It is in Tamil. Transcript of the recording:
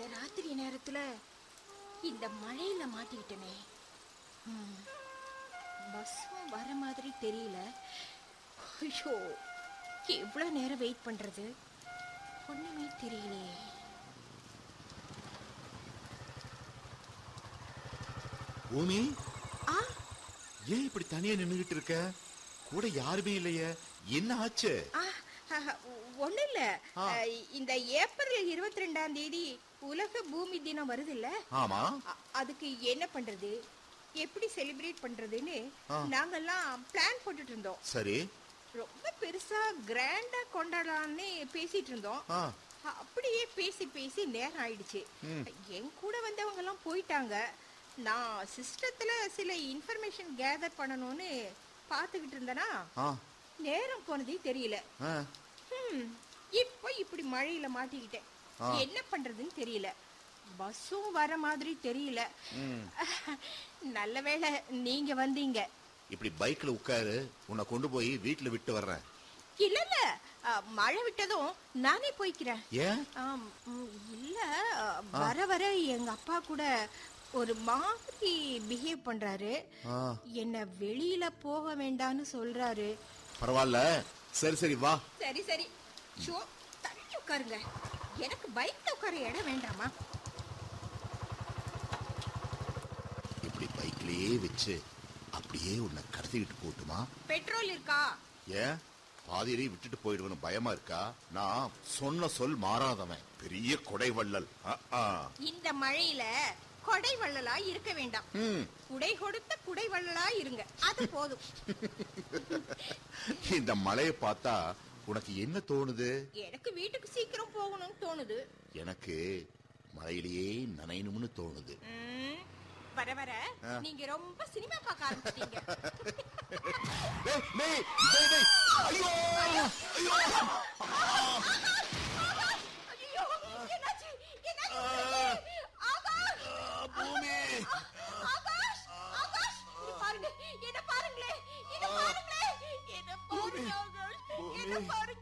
இந்த ராத்திரி நேரத்துல இந்த மழையில மாட்டிக்கிட்டனே ம், பஸ்ஸும் வர மாதிரி தெரியல ஐயோ எவ்வளோ நேரம் வெயிட் பண்றது ஒண்ணுமே தெரியலையே பூமி ஆ ஏன் இப்படி தனியா நின்னுகிட்டு இருக்க கூட யாருமே இல்லையே என்ன ஆச்சு ஆ ஒன்றும் இல்லை ஆ. இந்த ஏப்ரல் இருபத்தி ரெண்டாம் தேதி உலக பூமி தினம் வருது இல்ல ஆமா அதுக்கு என்ன பண்றது எப்படி செலிப்ரேட் பண்றதுன்னு ஆ. நாங்கெல்லாம் பிளான் போட்டுட்டு இருந்தோம் சரி ரொம்ப பெருசா கிராண்டா கொண்டாடலாம்னு பேசிட்டு இருந்தோம் ஆ அப்படியே பேசி பேசி நேரம் ஆயிடுச்சு ம். என் கூட வந்தவங்க எல்லாம் போயிட்டாங்க நான் சிஸ்டத்துல சில இன்ஃபர்மேஷன் கேதர் பண்ணணும்னு பார்த்துக்கிட்டு இருந்தேனா ஆ நேரம் போனதே தெரியல ஆ ஹம், இப்போ இப்படி மழையில மாட்டிக்கிட்டேன் ஆ. என்ன பண்றதுன்னு தெரியல பஸ்ஸும் வர மாதிரி தெரியல ம். நல்ல வேளை நீங்க வந்தீங்க இப்படி பைக்ல உட்காரு உன்னை கொண்டு போய் வீட்டுல விட்டு வர்றேன் இல்ல இல்ல அ, மழை விட்டதும் நானே போய்க்கிறேன் ஏன் ஆம், ம், இல்ல அ, வர வர எங்க அப்பா கூட ஒரு மாதிரி பிஹேவ் பண்றாரு ஆ, என்ன வெளியில போக வேண்டாம்னு சொல்றாரு பரவாயில்ல சரி சரி வா சரி சரி ஷோ தள்ளி உட்காருங்க எனக்கு பைக்ல உட்கார இடம் வேண்டாமா இப்படி பைக்லயே வச்சு அப்படியே உன்னை கடத்திக்கிட்டு போட்டுமா பெட்ரோல் இருக்கா ஏன் பாதியிலே விட்டுட்டு போயிடுவேன்னு பயமா இருக்கா நான் சொன்ன சொல் மாறாதவன் பெரிய கொடைவள்ளல் ஆ, ஆ. இந்த மழையில கொடை வள்ளலா இருக்க வேண்டாம் ம், குடை கொடுத்த குடை வள்ளலா இருங்க அது போதும் இந்த மழையை பார்த்தா உனக்கு என்ன தோணுது எனக்கு வீட்டுக்கு சீக்கிரம் போகணும்னு தோணுது எனக்கு மழையிலேயே நனையணும்னு தோணுது ம், வர வர ஆ. நீங்க ரொம்ப சினிமா பார்க்க ஆரம்பிச்சிட்டீங்க டேய், டேய், டேய், டேய். ஐயோ ஐயோ ஐயோ என்னாச்சு என்னாச்சு உங்களுக்கு? ஆகாஷ் பூமி ஆகாஷ் ஆகாஷ் இங்க பாருங்க என்ன பாருங்களே என்ன பாருங்களே என்ன பாருங்க ஆகாஷ் என்ன பூமி. பாருங்க